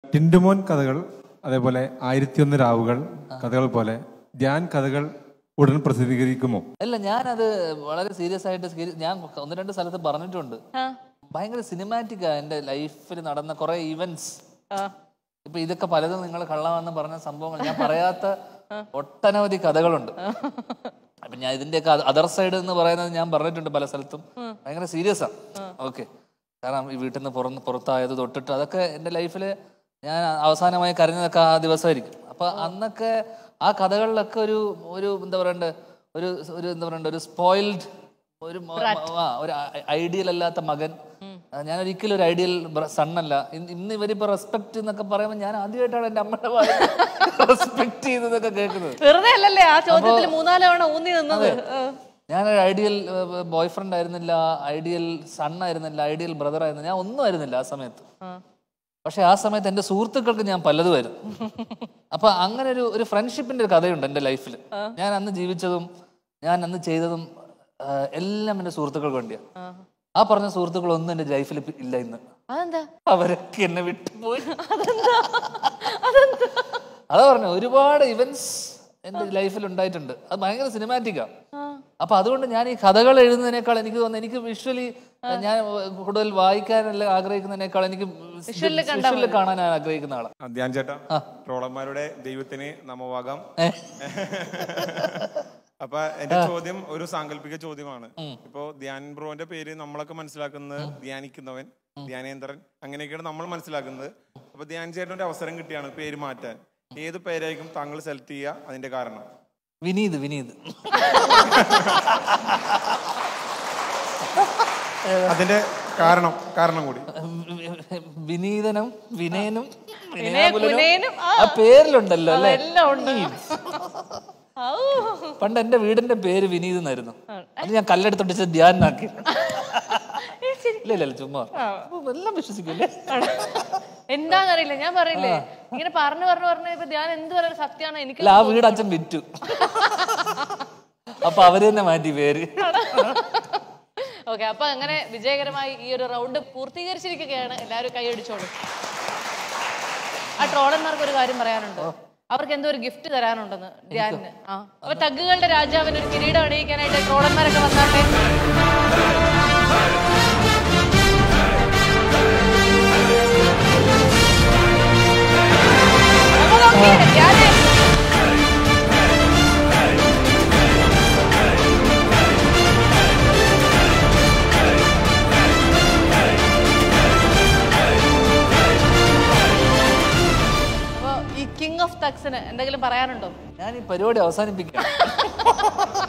ടിൻഡുമോൻ കഥകൾ അതേപോലെ ആയിരത്തിയൊന്ന് രാവുകൾ കഥകൾ പോലെ ധ്യാൻ കഥകൾ ഉടൻ പ്രസിദ്ധീകരിക്കുമോ അല്ല ഞാനത് വളരെ സീരിയസ് ആയിട്ട് സീരി- ഞാൻ ഒന്ന് രണ്ട് സ്ഥലത്ത് പറഞ്ഞിട്ടുണ്ട് ആ, ഭയങ്കര സിനിമാറ്റിക്കാ എൻ്റെ ലൈഫിൽ നടന്ന കുറെ ഈവൻസ് ആ. ഇപ്പൊ ഇതൊക്കെ പലതും നിങ്ങൾ കള്ളമാണെന്ന് പറഞ്ഞ സംഭവങ്ങൾ ഞാൻ പറയാത്ത ഒട്ടനവധി കഥകളുണ്ട് അപ്പൊ ഞാൻ ഇതിന്റെയൊക്കെ അതർ സൈഡ് എന്ന് പറയുന്നത് ഞാൻ പറഞ്ഞിട്ടുണ്ട് പല സ്ഥലത്തും ഭയങ്കര സീരിയസ് ആ ഓക്കെ കാരണം ഈ വീട്ടിൽ നിന്ന് പുറന്ന് പുറത്തായത് തൊട്ടിട്ട് അതൊക്കെ എൻ്റെ ലൈഫിൽ ഞാൻ അവസാനമായി കരഞ്ഞതൊക്കെ ആ ദിവസമായിരിക്കും അപ്പൊ അന്നൊക്കെ ആ കഥകളിലൊക്കെ ഒരു ഒരു എന്താ പറയണ്ടേ ഒരു ഒരു എന്താ പറയണ്ടേ ഒരു സ്പോയിൽഡ് ഒരു മ- ആ, ഒരു ഐഡിയൽ അല്ലാത്ത മകൻ ആ, ഞാൻ ഒരിക്കലും ഒരു ഐഡിയൽ സണ്ണല്ല ഇന്ന് ഇവരിപ്പോ റെസ്പെക്ട് എന്നൊക്കെ പറയുമ്പോൾ ഞാൻ ആദ്യമായിട്ടാണ് എന്റെ അമ്മയുടെ റെസ്പെക്ട് ചെയ്തതൊക്കെ കേൾക്കുന്നത് വെറുതെ അല്ലല്ലേ ആ ചോദ്യത്തിൽ മൂന്നാല് തവണ ഊന്നി നിന്നത് ആ. ഞാനൊരു ഐഡിയൽ ബോയ് ഫ്രണ്ട് ആയിരുന്നില്ല ഐഡിയൽ സൺ ആയിരുന്നില്ല ഐഡിയൽ ബ്രദർ ആയിരുന്നില്ല ഞാൻ ഒന്നും ആയിരുന്നില്ല ആ സമയത്ത് പക്ഷെ ആ സമയത്ത് എൻ്റെ സുഹൃത്തുക്കൾക്ക് ഞാൻ പലതുമായിരുന്നു അപ്പൊ അങ്ങനെ ഒരു ഒരു ഫ്രണ്ട്ഷിപ്പിന്റെ ഒരു കഥയുണ്ട് എൻ്റെ ലൈഫിൽ ഞാൻ അന്ന് ജീവിച്ചതും ഞാൻ അന്ന് ചെയ്തതും ആ, എല്ലാം എൻ്റെ സുഹൃത്തുക്കൾക്ക് വേണ്ടിയാണ് ആ പറഞ്ഞ സുഹൃത്തുക്കളൊന്നും എൻ്റെ ലൈഫിൽ ഇല്ല ഇന്ന് അതെന്താ അവരൊക്കെ എന്നെ വിട്ടുപോയി അതാ പറഞ്ഞ ഒരുപാട് ഇവന്റ്സ് എന്റെ ലൈഫിൽ ഉണ്ടായിട്ടുണ്ട് അത് ഭയങ്കര സിനിമാറ്റിക്കാ അപ്പൊ അതുകൊണ്ട് ഞാൻ ഈ കഥകൾ എഴുതുന്നതിനേക്കാൾ എനിക്ക് തോന്നുന്നു എനിക്ക് വിഷ്വലി ഞാൻ കൂടുതൽ വായിക്കാനല്ല ആഗ്രഹിക്കുന്നതിനേക്കാൾ എനിക്ക് വിഷ്വലിൽ കാണാൻ ആഗ്രഹിക്കുന്ന ആളാണ് ആ, ധ്യാൻ ചേട്ടാ ട്രോളന്മാരുടെ ദൈവത്തിന് നമവാകാം അപ്പൊ എന്റെ ചോദ്യം ഒരു സാങ്കല്പിക ചോദ്യമാണ് ഇപ്പോ ധ്യാൻ ബ്രോന്റെ പേര് നമ്മളൊക്കെ മനസ്സിലാക്കുന്നത് ധ്യാനിക്കുന്നവൻ ധ്യാനേന്ദ്രൻ അങ്ങനെയൊക്കെയാണ് നമ്മൾ മനസ്സിലാക്കുന്നത് അപ്പൊ ധ്യാൻ ചേട്ടന്റെ അവസരം കിട്ടിയാണ് പേര് മാറ്റാൻ ഏത് പേരായിരിക്കും താങ്കൾ സെലക്ട് ചെയ്യുക അതിന്റെ കാരണം വിനീത് വിനീത് അതിന്റെ കാരണം കാരണം കൂടി വിനീതനും വിനയനും വിനയകുലനും, വിനയാകുലനും ആ. ആ പേരിലുണ്ടല്ലോ അല്ലേ എല്ലാം ഉണ്ട് ഔ. പണ്ട് എന്റെ വീടിന്റെ പേര് വിനീത് എന്നായിരുന്നു അത് ഞാൻ കല്ലെടുത്തോണ്ട് ധ്യാനാക്കി ഇല്ല ഇല്ല ഇല്ല, ചുമ്മാ അപ്പൊ എല്ലാം വിശ്വസിക്കില്ലേ എന്താന്നറിയില്ല ഞാൻ പറയില്ലേ ഇങ്ങനെ പറഞ്ഞു പറഞ്ഞു പറഞ്ഞു ഇപ്പൊ ഞാൻ എന്ത് പറയുന്നത് സത്യമാണ് എനിക്ക് അല്ല ആ വീട് അച്ഛൻ വിറ്റു അപ്പൊ അവര് തന്നെ മാറ്റി പേര് ഓക്കെ അപ്പൊ അങ്ങനെ വിജയകരമായി ഈ ഒരു റൗണ്ട് പൂർത്തീകരിച്ചിരിക്കുകയാണ് എല്ലാവരും കൈയടിച്ചോളൂ ആ ട്രോളന്മാർക്ക് ഒരു കാര്യം പറയാനുണ്ട് അവർക്ക് എന്തോ ഒരു ഗിഫ്റ്റ് തരാനുണ്ടെന്ന് ധ്യാനിന് ആ അപ്പൊ തഗ്ഗുകളുടെ രാജാവിന് ഒരു കിരീടം അണിയിക്കാനായിട്ട് ട്രോളന്മാരൊക്കെ വന്നാട്ടെ അപ്പൊ നോക്കിയേ, ധ്യാനെ. അപ്പൊ ഈ കിങ് ഓഫ് തക്സിന് എന്തെങ്കിലും പറയാനുണ്ടോ ഞാൻ ഈ പരിപാടി അവസാനിപ്പിക്കാം